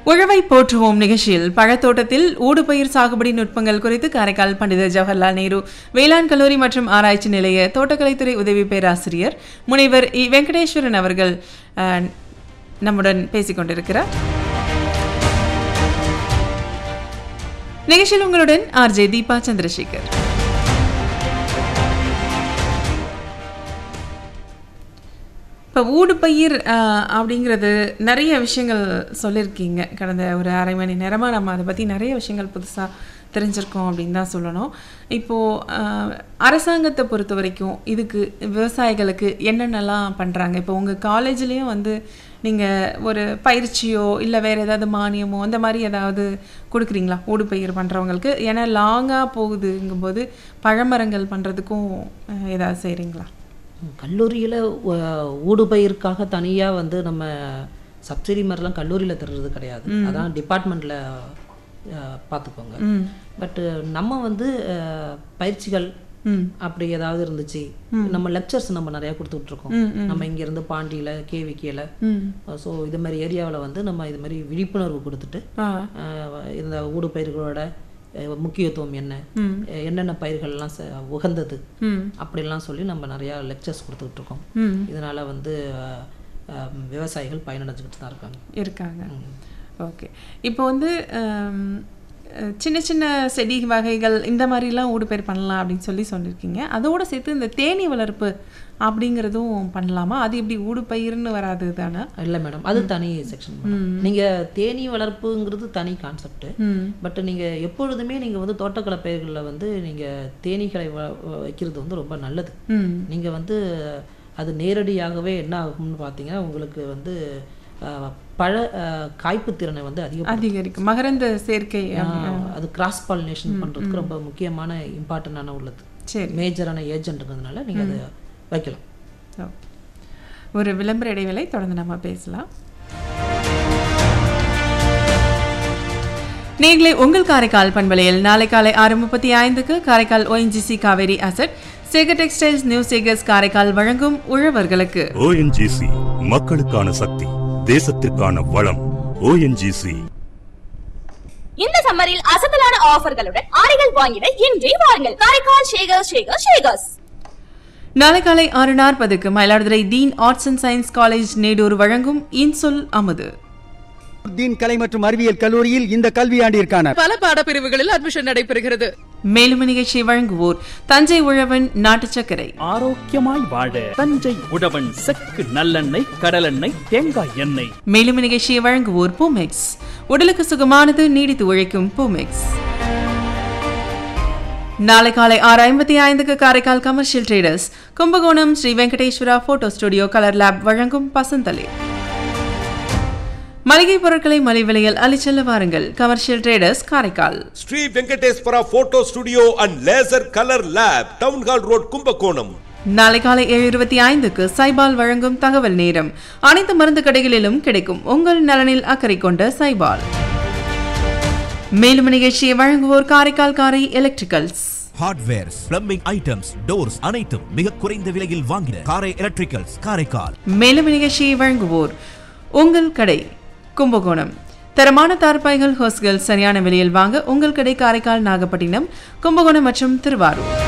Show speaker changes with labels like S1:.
S1: உழவை போற்றுவோம் நிகழ்ச்சியில் பழத்தோட்டத்தில் ஊடுபயிர் சாகுபடி நுட்பங்கள் குறித்து காரைக்கால் பண்டித ஜவஹர்லால் நேரு வேளாண் கல்லூரி மற்றும் ஆராய்ச்சி நிலைய தோட்டக்கலைத்துறை உதவி பேராசிரியர் முனைவர் இ வெங்கடேஸ்வரன் அவர்கள் அஹ், நம்முடன் பேசிக் கொண்டிருக்கிறார் நிகழ்ச்சியில் உங்களுடன் ஆர்ஜே தீபா சந்திரசேகர் இப்போ ஊடுபயிர் ஆஹ், அப்படிங்கிறது நிறைய விஷயங்கள் சொல்லியிருக்கீங்க கடந்த ஒரு அரை மணி நேரமாக நம்ம அதை பற்றி நிறைய விஷயங்கள் புதுசாக தெரிஞ்சிருக்கோம் அப்படின்னு தான் சொல்லணும் இப்போது அரசாங்கத்தை பொறுத்த வரைக்கும் இதுக்கு விவசாயிகளுக்கு என்னென்னலாம் பண்ணுறாங்க இப்போ உங்கள் காலேஜ்லேயும் வந்து நீங்கள் ஒரு பயிற்சியோ இல்லை வேறு ஏதாவது மானியமோ அந்த மாதிரி ஏதாவது கொடுக்குறீங்களா ஊடுபயிர் பண்ணுறவங்களுக்கு ஏன்னா லாங்காக போகுதுங்கும்போது பழமரங்கள் பண்ணுறதுக்கும் ஏதாவது செய்கிறீங்களா
S2: கல்லூரியில் ஊடுபயிர்க்காக தனியாக வந்து நம்ம சப்சிடி மாதிரிலாம் கல்லூரியில் தர்றது கிடையாது அதான் டிபார்ட்மெண்ட்டில் பார்த்துக்கோங்க பட்டு நம்ம வந்து அஹ், பயிற்சிகள் அப்படி ஏதாவது இருந்துச்சு நம்ம லெக்சர்ஸ் நம்ம நிறைய கொடுத்துட்டு இருக்கோம் நம்ம இங்கேருந்து பாண்டியில் கேவிக்கியில் ஸோ இது மாதிரி ஏரியாவில் வந்து நம்ம இது மாதிரி விழிப்புணர்வு கொடுத்துட்டு
S1: ஆ
S2: அஹ், இந்த ஊடுபயிர்களோட அஹ், முக்கியத்துவம் என்ன அஹ், என்னென்ன பயிர்கள்லாம் ச- உகந்தது
S1: ம்
S2: அப்படிலாம் சொல்லி நம்ம நிறையா லெக்சர்ஸ் கொடுத்துட்டு இருக்கோம்
S1: ம்
S2: இதனால வந்து அஹ், அஹ், விவசாயிகள் பயனடைஞ்சுக்கிட்டு தான் இருக்காங்க
S1: இருக்காங்க ஓகே இப்போ வந்து ஹம், அஹ், சின்ன சின்ன செடி வகைகள் இந்த மாதிரிலாம் ஊடுபயிர் பண்ணலாம் அப்படின்னு சொல்லி சொல்லியிருக்கீங்க அதோட சேர்த்து இந்த தேனீ வளர்ப்பு அப்படிங்கிறதும் பண்ணலாமா அது எப்படி ஊடுபயிர்னு வராது தானே
S2: இல்லை மேடம் அது தனி செக்ஷன் நீங்க தேனீ வளர்ப்புங்கிறது தனி கான்செப்ட்
S1: ம்
S2: பட் நீங்க எப்பொழுதுமே நீங்க வந்து தோட்டக்கலை பயிர்களில் வந்து நீங்க தேனீகளை வ- வ- வைக்கிறது வந்து ரொம்ப நல்லது
S1: ம்
S2: நீங்க வந்து அது நேரடியாகவே என்ன ஆகும்னு பார்த்தீங்கன்னா உங்களுக்கு வந்து அஹ், பழ அஹ், காய்ப்பு திறனை வந்து அதிகம்
S1: அதிகரிக்கும் மகரந்த சேர்க்கை
S2: அது கிராஸ் பாலினேஷன் பண்றதுக்கு ரொம்ப முக்கியமான இம்பார்ட்டண்டான உள்ளது
S1: சரி
S2: மேஜரான ஏஜென்ட்ங்கிறதுனால நீங்க அதை வைக்கலாம்
S1: ஓ. ஒரு விளம்பர இடைவேளை தொடர்ந்து நம்ம பேசலாம் நேர்களே உங்கள் காரைக்கால் பண்பலையில் நாளை காலை ஆறு முப்பத்தி ஐந்துக்கு Karaikal ONGC Kaveri asset Sekar textiles new Sekars Karaikal வழங்கும் உழவர்களுக்கு
S3: ஓஎன்ஜிசி மக்களுக்கான சக்தி தேசத்திற்கான வளம் ஓஎன்ஜிசி
S4: இந்த சம்மரில் அசத்தலான ஆஃபர்களுடன் ஆடைகள் வாங்கிட இன்றே வாருங்கள் காரைக்கால் ஷேகர் ஷேகர் ஷேகர்ஸ்
S1: நாளை காலை ஆறு நாற்பதுக்கு Mayiladuthurai Deen arts and science college Nedur வழங்கும் இன்சொல் அமுது
S5: தீன் கலை மற்றும் அறிவியல் கல்லூரியில் இந்த கல்வியாண்டிற்கான
S6: பல பாடப்பிரிவுகளில் அட்மிஷன் நடைபெறுகிறது
S1: மேலும் நிகழ்ச்சியை வழங்குவோர் தஞ்சை உழவன் நாட்டு சர்க்கரை
S7: ஆரோக்கியமாய் வாழ தஞ்சை உழவன் செக்கு நல்லெண்ணெய் கடலெண்ணெய் தேங்காய் எண்ணெய்
S1: மேலும் நிகழ்ச்சியை வழங்குவோர் பூமெக்ஸ் உடலுக்கு சுகமானது நீடித்து உழைக்கும் பூமெக்ஸ் நாளை காலை ஆறு ஐம்பத்தி ஐந்துக்கு Karaikal commercial traders Kumbakonam Sri Venkateswara photo studio colour lab வழங்கும் பசந்தலே மளிகை பொருட்களை மலிவு விலையில் அளிச்செல்ல வாருங்கள் commercial traders Karaikal
S8: Sri Venkateswara photo studio and laser colour lab town hall road Kumbakonam
S1: நாளை காலை ஏழு இருபத்தி ஐந்துக்கு சைபால் வழங்கும் தகவல் நேரம் அனைத்து மருந்து கடைகளிலும் கிடைக்கும் உங்கள் நலனில் அக்கறை கொண்ட சைபால் மேலும் நிகழ்ச்சியை வழங்குவோர் Karaikal Karai electricals
S9: hardwares plumbing items doors அனைத்தும் மிக குறைந்த விலையில் வாங்கின காரை எலக்ட்ரிக்கல்ஸ் காரைக்கால்
S1: மேலும் நிகழ்ச்சியை வழங்குவோர் உங்கள் கடை கும்பகோணம் தரமான தார்பாய்கள் ஹோஸ்கள் சரியான விலையில் வாங்க உங்கள் கடை காரைக்கால் நாகப்பட்டினம் கும்பகோணம் மற்றும் திருவாரூர்